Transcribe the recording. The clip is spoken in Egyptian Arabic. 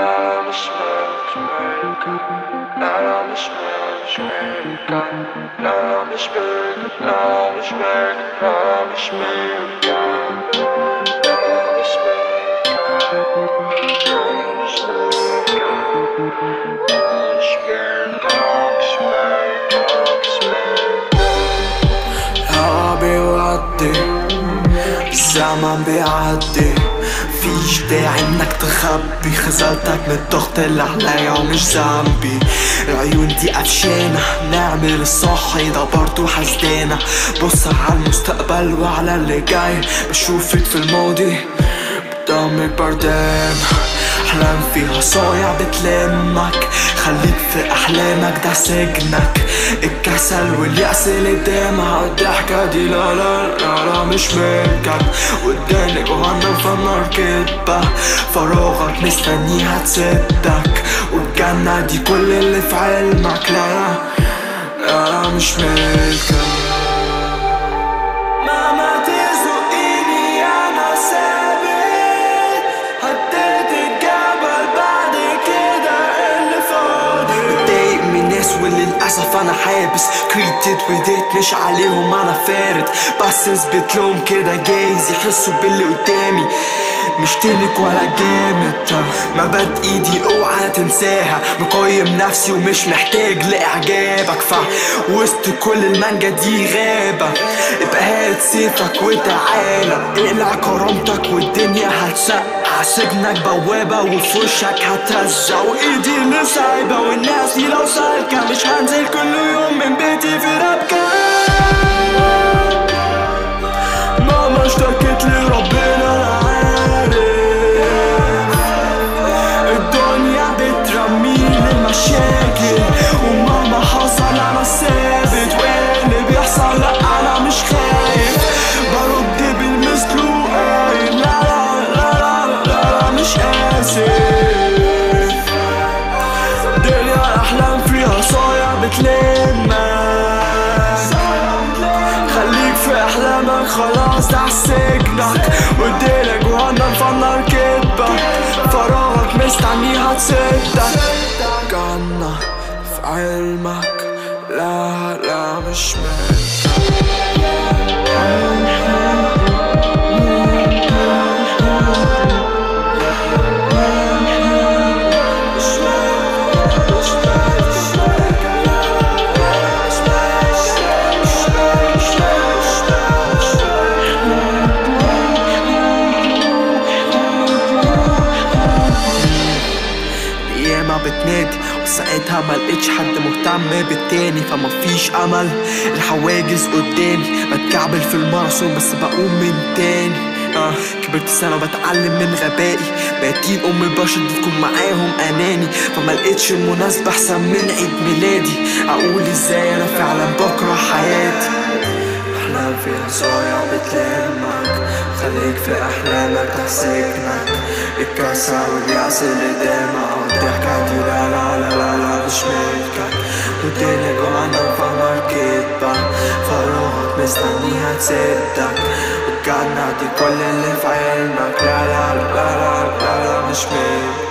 لا مش مش ملكة لا لا مش مش ملكة لا مش ملكة لا مش ملكة لا مش ملكة لا مش ملكة لا مش ملكة لا مش ملكة لا مش ملكة لا مش ملكة الهوا بيودي الزمن بيعدي فيش داعي انك تخبي خذلتك من الضغط اللي عليا ومش ذنبي العيون دي قفشانة نعمل الصح ده برضه حسدانة بص على المستقبل وعلى اللي جاي بشوفك في الماضي قدامك بردان أحلام فيها صايع بتلمك خليك في أحلامك ده سجنك الكسل واليأس اللي قدامها الضحكة دي لا لا لا لا مش ملكك قدامك جهنم فالنار كدبة فراغك مستنيها تسدك والجنة دي كل اللي في علمك لا لا لا لا مش ملكك ماما تزقيني انا ثابت هديت الجبل بعد كده اللي فاضل بتضايق من الناس وللاسف انا حابس كريتد وديت مش عليهم انا فارد بس اثبت لهم كده جايز يحسوا باللي قدامي مش تنك ولا جامد مبادئ ايدي اوعى تنساها مقيم نفسي ومش محتاج لاعجابك ف وسط كل المانجا دي غابة ابقى هات سيفك وتعالى اقلع كرامتك والدنيا هتسقع سجنك بوابة وفي وشك هترزع وايدي اللي سايبة والناس دي لو سالكة مش هنزل كل يوم من بيتي في ربكة ماما اشتكت لي ربنا انا عارف الدنيا بترميني المشاكل ومهما حصل انا ثابت واللي بيحصل لا انا مش خايف برد بالمثل وقايل لا لا لا لا لا, لا مش اسف دنيا احلام فيها صايع بتلمك خليك في احلامك خلاص ده سجنك واديلك جهنم فالنار كدبة فراغك مستنيها تسدك جنة في علمك لا لا مش ملكك ياما بتنادي وساعتها ما لقيتش حد مهتم بالتاني فما فيش امل الحواجز قدامي بتكعبل في الماراثون بس بقوم من تاني آه كبرت سنة وبتعلم من غبائي بقيتين ام البشر دي تكون معاهم اناني فما لقيتش المناسبة احسن من عيد ميلادي اقول ازاي انا فعلا بكره حياتي احلام فيها صايع بتلمك خليك في احلامك ده سجنك الكاسة واليأس اللي قدامك والضحكة دي لا لا لا لا لا مش ملكك والدنيا جوانا فنار كدبة فراغك مستنيها تسدك والجنة دي كل اللي في علمك لا لا لا لا لا, لا, لا مش ملكك